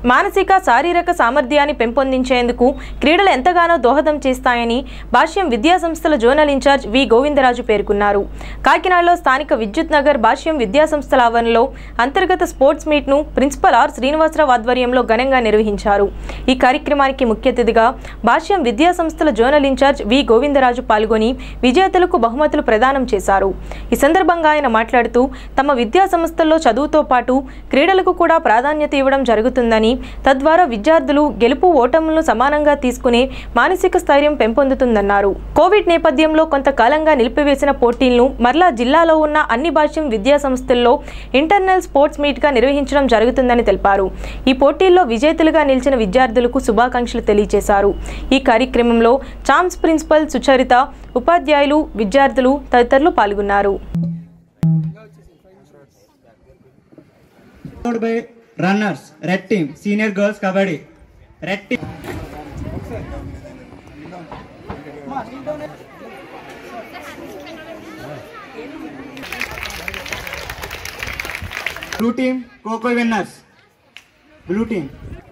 మానసిక శారీరక సామర్థ్యాన్ని పెంపొందించేందుకు క్రీడలు ఎంతగానో దోహదం చేస్తాయని భాష్యం విద్యా సంస్థల జోనల్ ఇన్ఛార్జ్ వి గోవిందరాజు పేర్కొన్నారు కాకినాడలో స్థానిక విద్యుత్ నగర్ భాష్యం విద్యా సంస్థల ఆవరణలో అంతర్గత స్పోర్ట్స్ మీట్ను ప్రిన్సిపల్ ఆర్ శ్రీనివాసరావు ఆధ్వర్యంలో ఘనంగా నిర్వహించారు ఈ కార్యక్రమానికి ముఖ్య అతిథిగా భాష్యం విద్యా సంస్థల జోనల్ ఇన్ఛార్జ్ వి గోవిందరాజు పాల్గొని విజేతలకు బహుమతులు ప్రదానం చేశారు ఈ సందర్భంగా ఆయన మాట్లాడుతూ తమ విద్యా సంస్థల్లో చదువుతో పాటు క్రీడలకు కూడా ప్రాధాన్యత ఇవ్వడం జరుగుతుందని తద్వారా విద్యార్థులు గెలుపు ఓటములను సమానంగా తీసుకునే మానసిక స్థైర్యం పెంపొందుతుందన్నారు కోవిడ్ నేపథ్యంలో కొంతకాలంగా నిలిపివేసిన పోటీలను మరలా జిల్లాలో ఉన్న అన్ని భాష్యం విద్యా సంస్థల్లో ఇంటర్నల్ స్పోర్ట్స్ మీట్గా నిర్వహించడం జరుగుతుందని తెలిపారు ఈ పోటీల్లో విజేతలుగా నిలిచిన విద్యార్థులకు శుభాకాంక్షలు తెలియజేశారు ఈ కార్యక్రమంలో చామ్స్ ప్రిన్సిపల్ సుచరిత ఉపాధ్యాయులు విద్యార్థులు తదితరులు పాల్గొన్నారు followed by runners red team senior girls kabaddi red team blue team coco winners blue team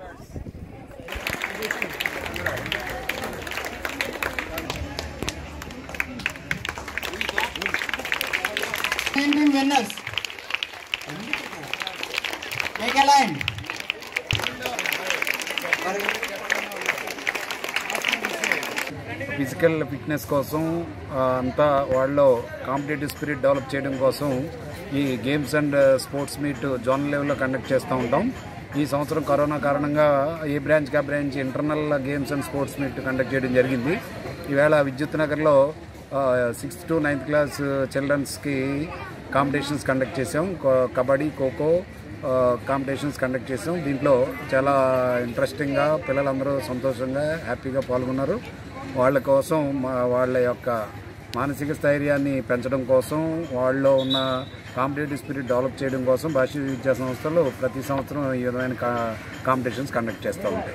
green team winners Make a line. Physical fitness కోసం ఆ, అంతా వాళ్ళలో కాంపిటేటివ్ స్పిరిట్ డెవలప్ చేయడం కోసం ఈ games and sports meet zonal లెవెల్లో conduct చేస్తూ ఉంటాం ఈ సంవత్సరం కరోనా కారణంగా ఏ బ్రాంచ్కి ఆ branch internal games and sports meet conduct చేయడం జరిగింది ఈవేళ విద్యుత్ నగర్లో సిక్స్త్ టు నైన్త్ క్లాస్ చిల్డ్రన్స్కి కాంపిటీషన్స్ కండక్ట్ చేసాం క- కబడ్డీ ఖోఖో కాంపిటీషన్స్ కండక్ట్ చేసాం దీంట్లో చాలా ఇంట్రెస్టింగ్గా పిల్లలందరూ సంతోషంగా హ్యాపీగా పాల్గొన్నారు వాళ్ళ కోసం మా వాళ్ళ యొక్క మానసిక స్థైర్యాన్ని పెంచడం కోసం వాళ్ళలో ఉన్న కాంపిటేటివ్ స్పిరిట్ డెవలప్ చేయడం కోసం భాష విద్యా సంస్థలు ప్రతి సంవత్సరం ఈ విధమైన కా కాంపిటీషన్స్ కండక్ట్ చేస్తూ ఉంటాయి